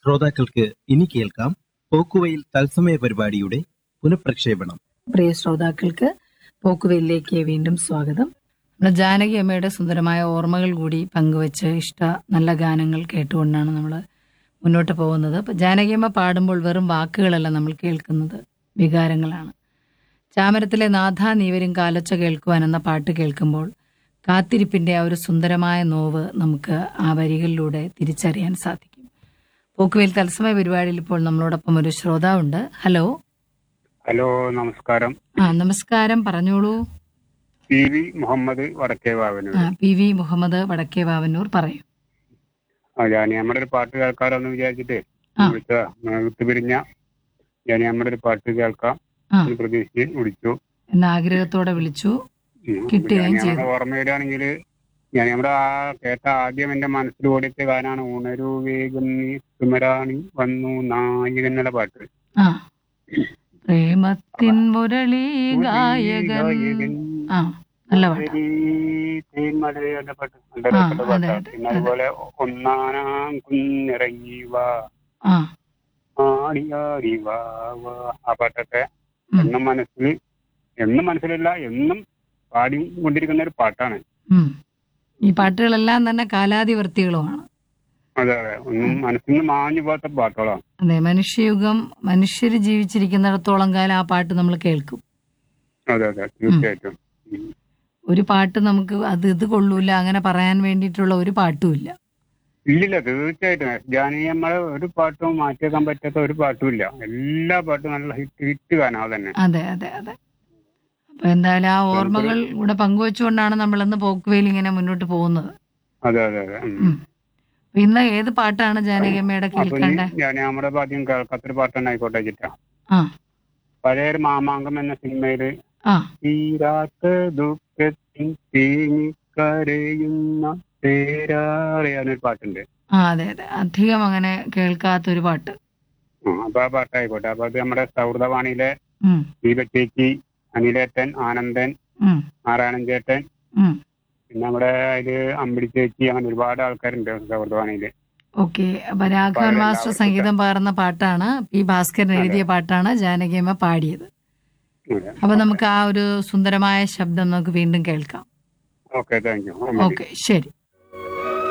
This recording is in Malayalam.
ശ്രോതാക്കൾക്ക് ഇനി കേൾക്കാം പോക്കുവയിൽ തത്സമയ പരിപാടിയുടെ പുനഃപ്രക്ഷേപണം പ്രിയ ശ്രോതാക്കൾക്ക് പോക്കുവെല്ലിലേക്ക് വീണ്ടും സ്വാഗതം നമ്മുടെ ജാനകി അമ്മയുടെ സുന്ദരമായ ഓർമ്മകൾ കൂടി പങ്കുവച്ച് ഇഷ്ട നല്ല ഗാനങ്ങൾ കേട്ടുകൊണ്ടാണ് നമ്മൾ മുന്നോട്ട് പോകുന്നത് അപ്പം ജാനകി അമ്മ പാടുമ്പോൾ വെറും വാക്കുകളല്ല നമ്മൾ കേൾക്കുന്നത് വികാരങ്ങളാണ് ചാമരത്തിലെ നാഥ നീവരും കാലൊച്ച കേൾക്കുവാൻ എന്ന പാട്ട് കേൾക്കുമ്പോൾ കാത്തിരിപ്പിന്റെ ആ ഒരു സുന്ദരമായ നോവ് നമുക്ക് ആ വരികളിലൂടെ തിരിച്ചറിയാൻ സാധിക്കും പോക്കുവേൽ തത്സമയ പരിപാടിയിൽ ഇപ്പോൾ നമ്മളോടൊപ്പം ഒരു ശ്രോതാവുണ്ട് ഹലോ ഹലോ നമസ്കാരം ആ നമസ്കാരം പറഞ്ഞോളൂ പി വി മുഹമ്മദ് വടക്കേ വാവനൂർ ആ പി വി മുഹമ്മദ് വടക്കേ വാവന്നൂർ പറയൂ ആ ഞാൻ നമ്മുടെ ഒരു പാട്ട് കേൾക്കാറെന്ന് വിചാരിച്ചിട്ട് ആ. വിളിച്ചതാ വിട്ടുപിരിഞ്ഞ ഞാൻ നമ്മുടെ ഒരു പാട്ട് കേൾക്കാം ആ എന്ന് പ്രതീക്ഷിച്ച് വിളിച്ചു എന്ന ആഗ്രഹത്തോടെ വിളിച്ചു ഉം. കിട്ടുകയും ഞാൻ ചെയ്തു. നമ്മുടെ ഓർമ്മ വരികയാണെങ്കിൽ ഞാൻ നമ്മുടെ ആ കേട്ട ആദ്യം എന്റെ മനസ്സിൽ ഓടിച്ച ഗാനാണ് ഉണരൂ വേഗം നീ സുമരാണി വന്നു നായകൻ എന്നുള്ള പാട്ട് ആ പ്രേമത്തിൻ മുരളി ഗായകൻ ആ നല്ല പാട്ട് ഈ തേന്മലയുടെ പാട്ട് നല്ല ആ, രസമുള്ള അതെ, പാട്ടാണ് അതെ, പിന്നെ അതുപോലെ ഒന്നാനാം കുഞ്ഞിറങ്ങി വാ ആ ആടി ആടി വാ വാ ആ പാട്ടൊക്കെ ഉം, എന്നും മനസ്സിൽ എന്നും മനസ്സിലില്ല എന്നും പാടി കൊണ്ടിരിക്കുന്ന ഒരു പാട്ടാണ് ഉം. ഈ പാട്ടുകളെല്ലാം തന്നെ കാലാതിവർത്തികളുമാണ് അതെ അതെ ഒന്നും മനസ്സിൽ നിന്ന് മാഞ്ഞു പോകാത്ത പാട്ടുകളാണ് അതെ മനുഷ്യയുഗം മനുഷ്യർ ജീവിച്ചിരിക്കുന്നിടത്തോളം കാലം ആ പാട്ട് നമ്മൾ കേൾക്കും അതെ അതെ തീർച്ചയായിട്ടും ഉം. ഒരു പാട്ട് നമുക്ക് അത് ഇത് കൊള്ളൂല അങ്ങനെ പറയാൻ വേണ്ടിയിട്ടുള്ള ഒരു പാട്ടുമില്ല ഇല്ലില്ല തീർച്ചയായിട്ടും ജാനകി നമ്മളെ ഒരു പാട്ടും മാറ്റിവെക്കാൻ പറ്റാത്ത ഒരു പാട്ടും ഇല്ല എല്ലാ പാട്ടും നല്ല ഹിറ്റ് ഹിറ്റ് ഗാനാ തന്നെ അതെ അതെ അതെ അപ്പൊ എന്തായാലും ആ ഓർമ്മകൾ കൂടെ പങ്കുവെച്ചുകൊണ്ടാണ് നമ്മൾ ഇന്ന് പോക്കുവേൽ ഇങ്ങനെ മുന്നോട്ട് പോകുന്നത് അതെ അതെ അതെ ഉം. ഉം. അപ്പൊ ഇന്ന് ഏത് പാട്ടാണ് ജാനകിയമ്മയുടെ അപ്പൊ കേൾക്കേണ്ട ഞാൻ നമ്മുടെ ആദ്യം കേൾക്കാത്തൊരു പാട്ടാണ് ആയിക്കോട്ടെ വെച്ചിട്ടാ ആ പഴയ ഒരു മാമാങ്കം എന്ന സിനിമയില് ആ തീരാത്ത ദുഃഖത്തിൻ തേങ്ങിക്കരയുന്ന പേരാറിയാനൊരു പാട്ടുണ്ട് ആ അതെ അതെ അധികം അങ്ങനെ കേൾക്കാത്തൊരു പാട്ട് ആ, അപ്പൊ ആ പാട്ടായിക്കോട്ടെ അപ്പൊ അത് നമ്മുടെ സൗഹൃദവാണിയിലെ ഉം, ദീപച്ചേച്ചി അനിലേട്ടൻ ആനന്ദൻ ഉം, നാരായണൻ ചേട്ടൻ ഉം. പിന്നെ നമ്മുടെ അതില് അമ്പിടി ചേച്ചി അങ്ങനെ ഒരുപാട് ആൾക്കാരുണ്ട് സൗഹൃദവാണിയില് ഓക്കെ അപ്പൊ രാഘവൻ മാസ്റ്റർ സംഗീതം പകർന്ന പാട്ടാണ് പി ഭാസ്കരൻ എഴുതിയ പാട്ടാണ് ജാനകിയമ്മ പാടിയത് അതെ. അപ്പൊ നമുക്ക് ആ ഒരു സുന്ദരമായ ശബ്ദം നമുക്ക് വീണ്ടും കേൾക്കാം ഓക്കെ താങ്ക് യു ഓക്കെ ശരി